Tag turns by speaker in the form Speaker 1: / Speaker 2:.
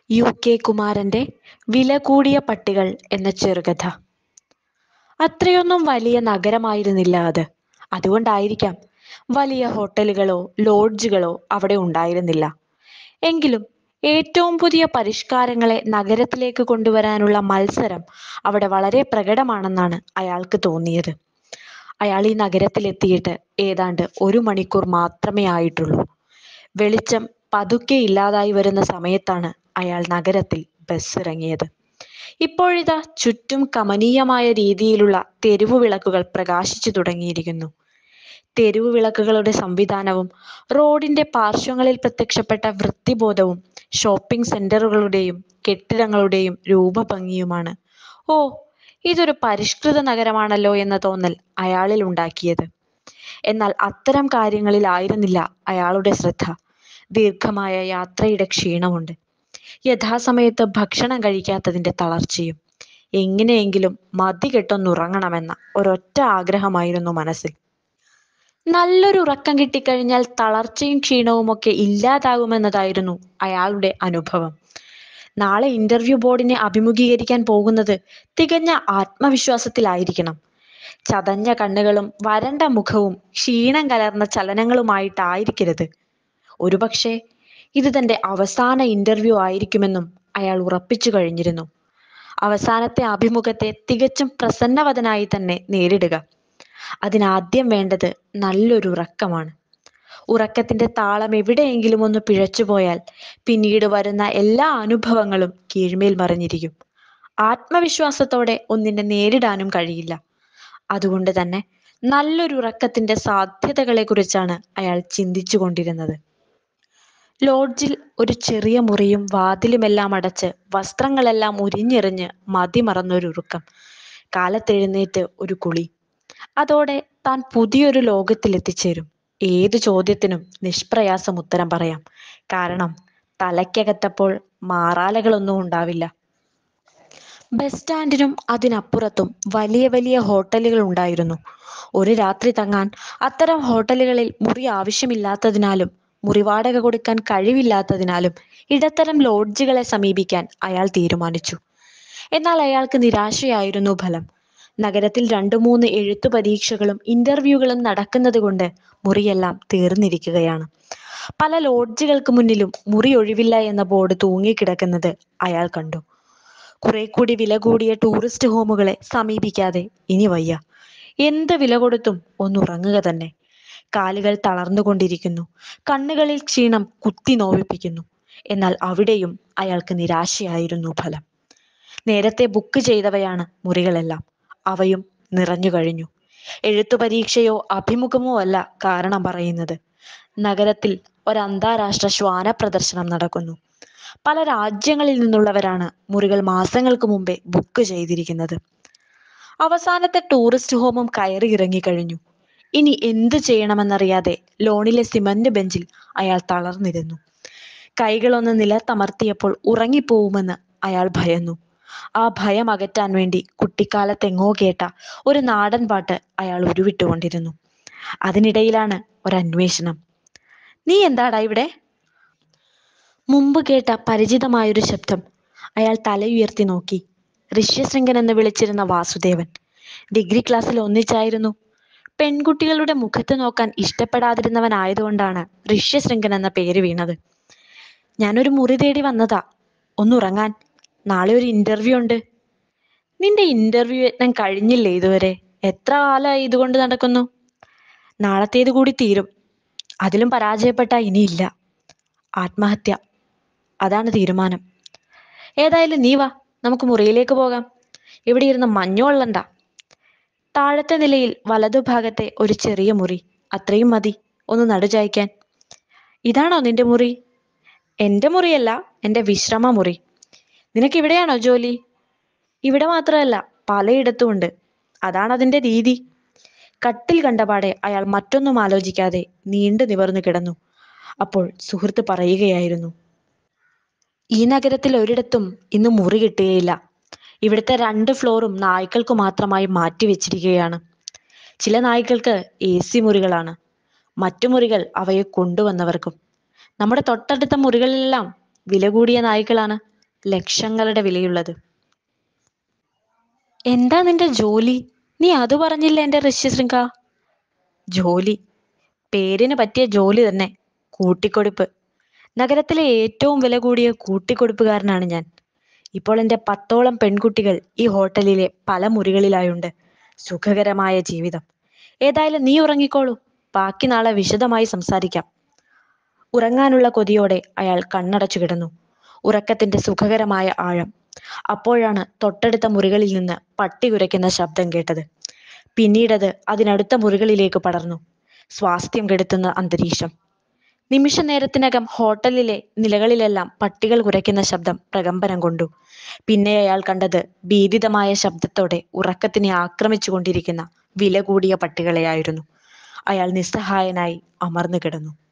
Speaker 1: U K കുമാരന്റെ വില കൂടിയ പട്ടികൾ എന്ന ചെറുകഥ അത്രയൊന്നും വലിയ നഗരമായിരുന്നില്ല അത് അതുകൊണ്ടായിരിക്കാം വലിയ ഹോട്ടലുകളോ ലോഡ്ജുകളോ അവിടെ ഉണ്ടായിരുന്നില്ല എങ്കിലും ഏറ്റവും പുതിയ പരിഷ്കാരങ്ങളെ നഗരത്തിലേക്ക് കൊണ്ടുവരാനുള്ള മത്സരം അവിടെ വളരെ പ്രകടമാണെന്നാണ് അയാൾക്ക് തോന്നിയത് അയാൾ ഈ നഗരത്തിലെത്തിയിട്ട് ഏതാണ്ട് ഒരു മണിക്കൂർ മാത്രമേ ആയിട്ടുള്ളൂ വെളിച്ചം പതുക്കെ ഇല്ലാതായി വരുന്ന സമയത്താണ് അയാൾ നഗരത്തിൽ ബസ് ഇറങ്ങിയത് ഇപ്പോഴിതാ ചുറ്റും കമനീയമായ രീതിയിലുള്ള തെരുവു വിളക്കുകൾ പ്രകാശിച്ചു തുടങ്ങിയിരിക്കുന്നു തെരുവു വിളക്കുകളുടെ സംവിധാനവും റോഡിന്റെ പാർശ്വങ്ങളിൽ പ്രത്യക്ഷപ്പെട്ട വൃത്തിബോധവും ഷോപ്പിംഗ് സെന്ററുകളുടെയും കെട്ടിടങ്ങളുടെയും രൂപഭംഗിയുമാണ് ഓ ഇതൊരു പരിഷ്കൃത നഗരമാണല്ലോ എന്ന തോന്നൽ അയാളിൽ ഉണ്ടാക്കിയത് എന്നാൽ അത്തരം കാര്യങ്ങളിലായിരുന്നില്ല അയാളുടെ ശ്രദ്ധ ദീർഘമായ യാത്രയുടെ ക്ഷീണമുണ്ട് യഥാസമയത്ത് ഭക്ഷണം കഴിക്കാത്തതിന്റെ തളർച്ചയും എങ്ങനെയെങ്കിലും മതി കെട്ടൊന്നുറങ്ങണമെന്ന ഒരൊറ്റ ആഗ്രഹമായിരുന്നു മനസ്സിൽ നല്ലൊരു ഉറക്കം കിട്ടിക്കഴിഞ്ഞാൽ തളർച്ചയും ക്ഷീണവുമൊക്കെ ഇല്ലാതാകുമെന്നതായിരുന്നു അയാളുടെ അനുഭവം നാളെ ഇന്റർവ്യൂ ബോർഡിനെ അഭിമുഖീകരിക്കാൻ പോകുന്നത് തികഞ്ഞ ആത്മവിശ്വാസത്തിലായിരിക്കണം ചതഞ്ഞ കണ്ണുകളും വരണ്ട മുഖവും ക്ഷീണം കലർന്ന ചലനങ്ങളുമായിട്ടായിരിക്കരുത് ഒരുപക്ഷെ ഇത് തന്റെ അവസാന ഇന്റർവ്യൂ ആയിരിക്കുമെന്നും അയാൾ ഉറപ്പിച്ചു കഴിഞ്ഞിരുന്നു അവസാനത്തെ അഭിമുഖത്തെ തികച്ചും പ്രസന്നവതനായി തന്നെ നേരിടുക അതിനാദ്യം വേണ്ടത് നല്ലൊരു ഉറക്കമാണ് ഉറക്കത്തിന്റെ താളം എവിടെയെങ്കിലും ഒന്ന് പിഴച്ചുപോയാൽ പിന്നീട് വരുന്ന എല്ലാ അനുഭവങ്ങളും കീഴ്മേൽ മറിഞ്ഞിരിക്കും ആത്മവിശ്വാസത്തോടെ ഒന്നിനെ നേരിടാനും കഴിയില്ല അതുകൊണ്ട് തന്നെ നല്ലൊരു ഉറക്കത്തിന്റെ സാധ്യതകളെ കുറിച്ചാണ് അയാൾ ചിന്തിച്ചു കൊണ്ടിരുന്നത് ലോഡ്ജിൽ ഒരു ചെറിയ മുറിയും വാതിലുമെല്ലാം അടച്ച് വസ്ത്രങ്ങളെല്ലാം ഉരിഞ്ഞെറിഞ്ഞ് മതിമറന്നൊരുറക്കം കാലത്തെഴുന്നേറ്റ് ഒരു കുളി അതോടെ താൻ പുതിയൊരു ലോകത്തിലെത്തിച്ചേരും ഏത് ചോദ്യത്തിനും നിഷ്പ്രയാസം ഉത്തരം പറയാം കാരണം തലയ്ക്കകത്തപ്പോൾ മാറാലകളൊന്നും ഉണ്ടാവില്ല ബസ് സ്റ്റാൻഡിനും അതിനപ്പുറത്തും വലിയ വലിയ ഹോട്ടലുകൾ ഉണ്ടായിരുന്നു ഒരു രാത്രി തങ്ങാൻ അത്തരം ഹോട്ടലുകളിൽ മുറി ആവശ്യമില്ലാത്തതിനാലും മുറിവാടക കൊടുക്കാൻ കഴിവില്ലാത്തതിനാലും ഇടത്തരം ലോഡ്ജുകളെ സമീപിക്കാൻ അയാൾ തീരുമാനിച്ചു എന്നാൽ അയാൾക്ക് നിരാശയായിരുന്നു ഫലം നഗരത്തിൽ രണ്ടു മൂന്ന് എഴുത്തു പരീക്ഷകളും ഇന്റർവ്യൂകളും നടക്കുന്നത് കൊണ്ട് മുറിയെല്ലാം തീർന്നിരിക്കുകയാണ് പല ലോഡ്ജുകൾക്ക് മുന്നിലും മുറി ഒഴിവില്ല എന്ന ബോർഡ് തൂങ്ങിക്കിടക്കുന്നത് അയാൾ കണ്ടു കുറെ കൂടി വില കൂടിയ ടൂറിസ്റ്റ് ഹോമുകളെ സമീപിക്കാതെ ഇനി വയ്യ എന്ത് വില കൊടുത്തും ഒന്നുറങ്ങുക തന്നെ കാലുകൾ തളർന്നുകൊണ്ടിരിക്കുന്നു കണ്ണുകളിൽ ക്ഷീണം കുത്തി നോവിപ്പിക്കുന്നു എന്നാൽ അവിടെയും അയാൾക്ക് നിരാശയായിരുന്നു ഫലം നേരത്തെ ബുക്ക് ചെയ്തവയാണ് മുറികളെല്ലാം അവയും നിറഞ്ഞു കഴിഞ്ഞു എഴുത്തു പരീക്ഷയോ അഭിമുഖമോ അല്ല കാരണം പറയുന്നത് നഗരത്തിൽ ഒരു അന്താരാഷ്ട്ര ശ്വാന പ്രദർശനം നടക്കുന്നു പല രാജ്യങ്ങളിൽ നിന്നുള്ളവരാണ് മുറികൾ മാസങ്ങൾക്ക് മുമ്പേ ബുക്ക് ചെയ്തിരിക്കുന്നത് അവസാനത്തെ ടൂറിസ്റ്റ് ഹോമും കയറി ഇറങ്ങിക്കഴിഞ്ഞു ഇനി എന്ത് ചെയ്യണമെന്നറിയാതെ ലോണിലെ സിമന്റ് ബെഞ്ചിൽ അയാൾ തളർന്നിരുന്നു കൈകളൊന്ന് നിലത്തമർത്തിയപ്പോൾ ഉറങ്ങിപ്പോവുമെന്ന് അയാൾ ഭയന്നു ആ ഭയം അകറ്റാൻ വേണ്ടി കുട്ടിക്കാലത്തെങ്ങോ കേട്ട ഒരു നാടൻ പാട്ട് അയാൾ ഉരുവിട്ടുകൊണ്ടിരുന്നു അതിനിടയിലാണ് ഒരന്വേഷണം നീ എന്താടാ ഇവിടെ മുമ്പ് കേട്ട പരിചിതമായൊരു ശബ്ദം അയാൾ തലയുയർത്തി നോക്കി ഋഷ്യശൃംഗൻ എന്ന് വിളിച്ചിരുന്ന വാസുദേവൻ ഡിഗ്രി ക്ലാസ്സിൽ ഒന്നിച്ചായിരുന്നു പെൺകുട്ടികളുടെ മുഖത്ത് നോക്കാൻ ഇഷ്ടപ്പെടാതിരുന്നവനായതുകൊണ്ടാണ് ഋഷ്യശൃംഗൻ എന്ന പേര് വീണത് ഞാനൊരു മുറി തേടി വന്നതാ ഒന്നുറങ്ങാൻ നാളെ ഒരു ഇന്റർവ്യൂ ഉണ്ട് നിന്റെ ഇന്റർവ്യൂ യത്നം കഴിഞ്ഞില്ലേ ഇതുവരെ എത്ര കാലമായി ഇതുകൊണ്ട് നടക്കുന്നു നാളത്തേത് കൂടി തീരും അതിലും പരാജയപ്പെട്ട ഇനിയില്ല ആത്മഹത്യ അതാണ് തീരുമാനം ഏതായാലും നീ വാ നമുക്ക് മുറിയിലേക്ക് പോകാം ഇവിടെ ഇരുന്ന് മഞ്ഞുകൊള്ളണ്ട താഴത്തെ നിലയിൽ വലതുഭാഗത്തെ ഒരു ചെറിയ മുറി അത്രയും മതി ഒന്ന് നടുചായ്ക്കാൻ ഇതാണോ നിന്റെ മുറി എൻ്റെ മുറിയല്ല എൻ്റെ വിശ്രമ മുറി നിനക്ക് ഇവിടെയാണോ ജോലി ഇവിടെ മാത്രമല്ല പലയിടത്തും ഉണ്ട് അതാണ് അതിൻ്റെ രീതി കട്ടിൽ കണ്ടപാടെ അയാൾ മറ്റൊന്നും ആലോചിക്കാതെ നീണ്ടു നിവർന്നു കിടന്നു അപ്പോൾ സുഹൃത്ത് പറയുകയായിരുന്നു ഈ നഗരത്തിൽ ഒരിടത്തും ഇന്ന് മുറി കിട്ടുകയില്ല ഇവിടുത്തെ രണ്ട് ഫ്ലോറും നായ്ക്കൾക്ക് മാത്രമായി മാറ്റിവെച്ചിരിക്കുകയാണ് ചില നായ്ക്കൾക്ക് എ സി മുറികളാണ് മറ്റു മുറികൾ അവയെ കൊണ്ടുവന്നവർക്കും നമ്മുടെ തൊട്ടടുത്ത മുറികളിലെല്ലാം വില കൂടിയ നായ്ക്കളാണ് ലക്ഷങ്ങളുടെ വിലയുള്ളത് എന്താ നിന്റെ ജോലി നീ അത് പറഞ്ഞില്ല എന്റെ ഋഷ്യശൃംഗ ജോലി പേരിന് പറ്റിയ ജോലി തന്നെ കൂട്ടിക്കൊടുപ്പ് നഗരത്തിലെ ഏറ്റവും വില കൂടിയ കൂട്ടിക്കൊടുപ്പുകാരനാണ് ഞാൻ ഇപ്പോൾ എൻ്റെ പത്തോളം പെൺകുട്ടികൾ ഈ ഹോട്ടലിലെ പല മുറികളിലായുണ്ട് സുഖകരമായ ജീവിതം ഏതായാലും നീ ഉറങ്ങിക്കോളൂ ബാക്കി നാളെ വിശദമായി സംസാരിക്കാം ഉറങ്ങാനുള്ള കൊതിയോടെ അയാൾ കണ്ണടച്ചു കിടന്നു ഉറക്കത്തിന്റെ സുഖകരമായ ആഴം അപ്പോഴാണ് തൊട്ടടുത്ത മുറികളിൽ നിന്ന് പട്ടി കുരയ്ക്കുന്ന ശബ്ദം കേട്ടത് പിന്നീടത് അതിനടുത്ത മുറികളിലേക്ക് പടർന്നു സ്വാസ്ഥ്യം കെടുത്തുന്ന അന്തരീക്ഷം നിമിഷ നേരത്തിനകം ഹോട്ടലിലെ നിലകളിലെല്ലാം പട്ടികൾ കുരയ്ക്കുന്ന ശബ്ദം പ്രകമ്പനം കൊണ്ടു പിന്നെ അയാൾ കണ്ടത് ഭീതിതമായ ശബ്ദത്തോടെ ഉറക്കത്തിനെ ആക്രമിച്ചു കൊണ്ടിരിക്കുന്ന വില കൂടിയ പട്ടികളെയായിരുന്നു അയാൾ നിസ്സഹായനായി അമർന്നു കിടന്നു